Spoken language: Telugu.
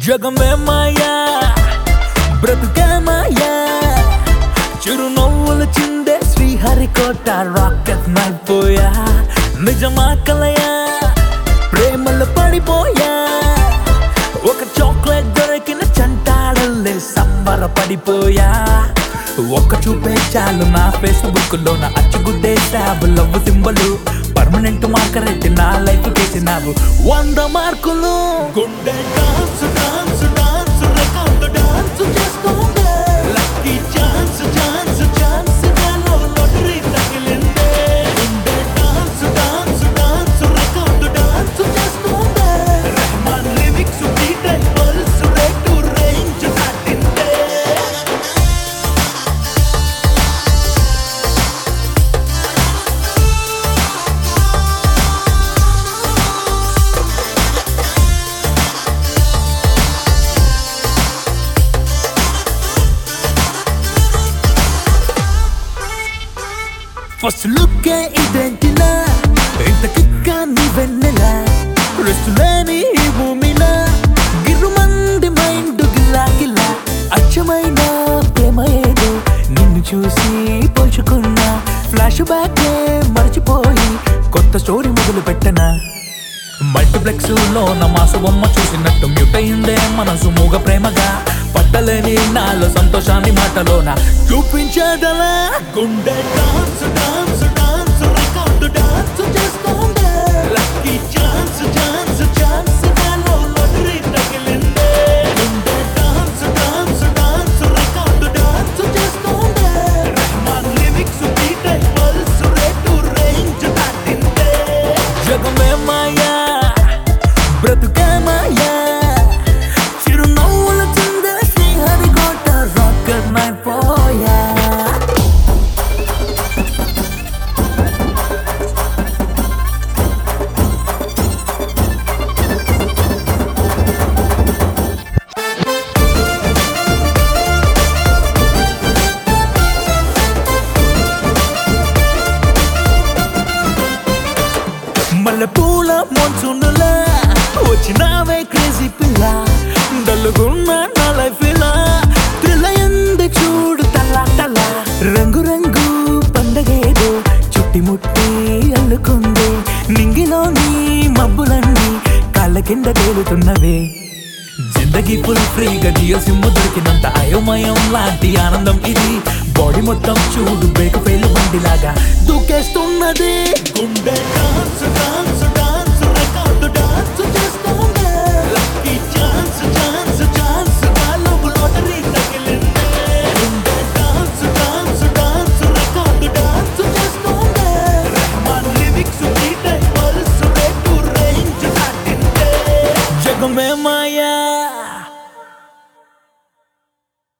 జగమే మాయా బ్రతుకే మాయా చిరునవ్వులు చిందే శ్రీహరికోట రాకెట్ నైపోయా నిజమా కలయా ప్రేమలు పడిపోయా ఒక చాక్లెట్ దొరికిన చంటాడల్లే సంబర పడిపోయా ఒక్క చూపే చాలు నా ఫేస్బుక్ లో నా అచ్చుగుడ్డేసావు లవ్ సింబలు పర్మనెంట్ మార్కర్ ఎట్టి నా లైఫ్ చేసినావు వంద మార్కులు గుండె dance dance dance record dance చేస్తోంది లక్కీ ఛాన్స్ ఛాన్స్ ఛాన్స్ నాలో లాటరీ తగిలిందే గుండె dance dance dance record dance చేస్తోంది Rahman lyrics beat pulse rate range దాటిందే ఫస్ట్ లుక్ ఇదేంటిలా ఇంత కిక్క నీ వెన్నెలా రెస్ట్ లేని ఈ భూమిలా గిర్రుమంది మైండ్ గిల్లా గిల్లా అచ్చమైన ప్రేమ ఏదో నిన్ను చూసి పోల్చుకున్నా ఫ్లాష్ బ్యాక్ మర్చిపోయి కొత్త స్టోరీ మొదలు పెట్టనా మల్టీప్లెక్స్ లో నా మాసు బొమ్మ చూసినట్టు మ్యూట్ అయిందే మనసు మూగ ప్రేమగా పట్టలేని నాలో సంతోషాన్ని మాటలోన చూపించేదలా గుండె dance dance dance record dance చేస్తోంది లక్కీ ఛాన్స్ ఛాన్స్ ఛాన్స్ నాలో లాటరీ తగిలిందే గుండె dance dance dance record dance చేస్తోంది Rahman lyrics beat pulse rate range దాటిందే జగమే మాయా బ్రతుకే మాయా చిరునవ్వుల చిందే శ్రీహరికోట రాకెట్ నైపోయా మల్లెపూల మోన్సునులా వచ్చినావే క్రేజీ పిల్ల డల్లుగున్న నా లైఫ్ ఇలా త్రిలయంది చూడు తల్లా తల్లా రంగు రంగు పండగేదో చుట్టి ముట్టి అల్లుకుంది నింగిలోని మబ్బులన్నీ కాళ్ళ కింద తేలుతున్నవే జిందగీ ఫుల్ ఫ్రీగా జియో సిమ్ దొరికినంత అయోమయం లాంటి ఆనందం ఇది బాడీ మొత్తం చూడు బ్రేక్ ఫెయిల్ బండిలాగా దూకేస్తున్నది గుండె